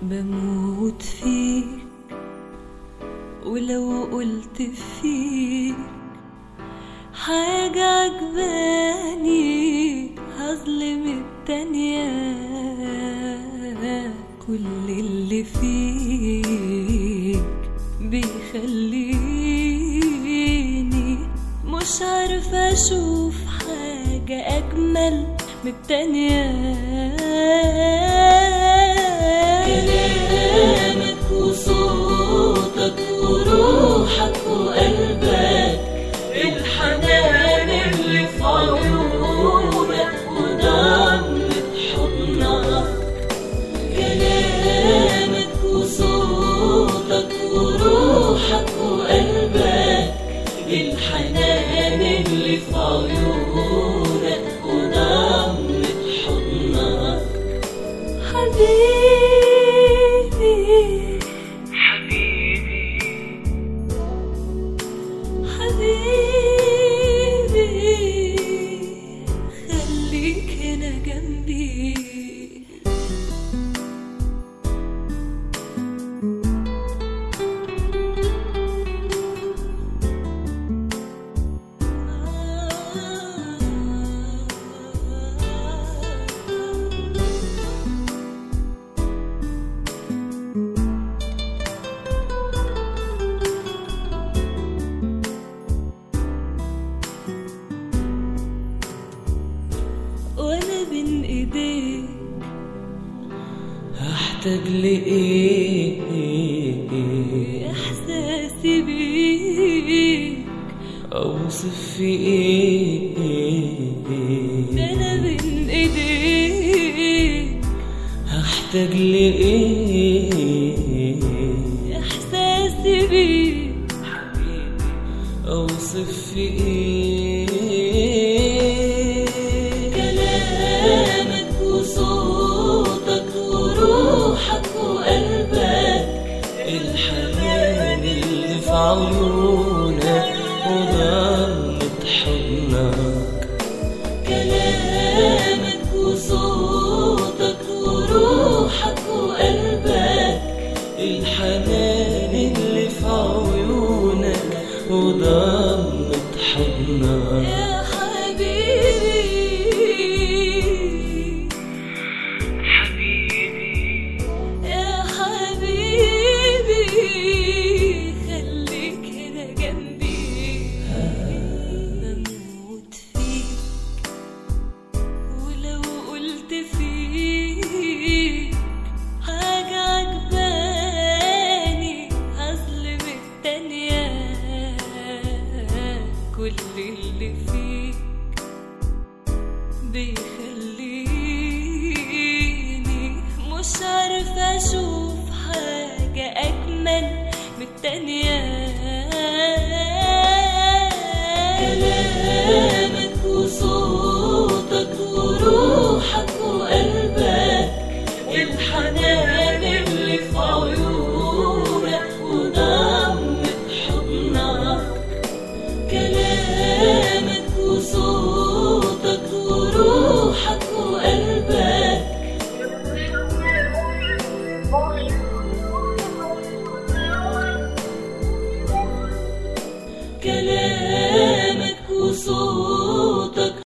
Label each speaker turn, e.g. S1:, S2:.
S1: بموت فيك ولو قلت فيك حاجة عجباني هظلم التانية كل اللي فيك بيخليني مش عارفة أشوف حاجة أجمل من التانية كلامك وصوتك وروحك وقلبك الحنان اللي في عيونك وضمة حضنك كلامك وصوتك وروحك وقلبك الحنان اللي في عيونك وضمة حضنك حبيبي
S2: حبيبي
S1: حبيبي خليك هنا جنبي وانا بين ايديك
S2: هحتاج لإيه
S1: احساسي بيك
S2: أوصف في إيه
S1: انا بين ايديك
S2: هحتاج لإيه
S1: احساسي بيك
S2: أوصف في إيه
S1: كلامك وصوتك وروحك وقلبك
S2: الحنان اللي في عيونك وضمة حضنك
S1: كلامك وصوتك وروحك وقلبك
S2: الحنان اللي في عيونك وضمة حضنك
S1: يا حبيبي
S2: حبيبي
S1: يا حبيبي خليك هنا جنبي بموت فيك ولو قلت فيك حاجة عجباني هظلم التانية كل اللي فيك بيخليني مش عارفة أشوف حاجة أجمل من التانية كلامك وصوتك وروحك وقلبك الحنان اللي في عيونك وضمة حضنك كلامك وصوتك وروحك وقلبك كلامك